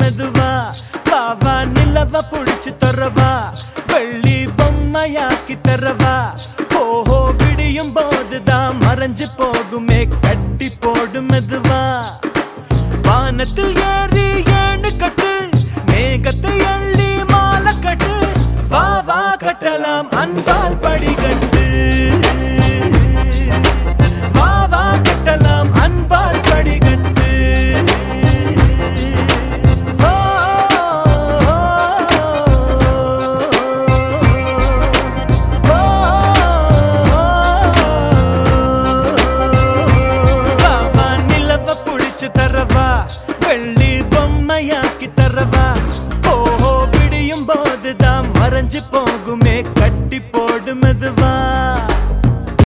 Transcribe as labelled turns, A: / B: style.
A: மெதுவா பாவா நிலவ புடிச்சு தரவா வெள்ளி பொம்மையாக்கி தரவா ஓஹோ விடியும் போதுதான் மறைஞ்சு போகுமே கட்டி போடு மெதுவா வானத்தில் ஏறி ஏணு கட்டு மேகத்தை அள்ளி மாலை கட்டு வா வா கட்டலாம் அன்பால் படிக்கட்டு வா வா கட்டலாம் அன்பால் படிக்கட்டு ஓ, ஓ, வா, வா, நிலவ புடிச்சு தரவா வெள்ளி பொம்மையாக்கி தரவா ஓஹோ விடியும் போதுதான் மறைஞ்சு போகுமே கட்டி போ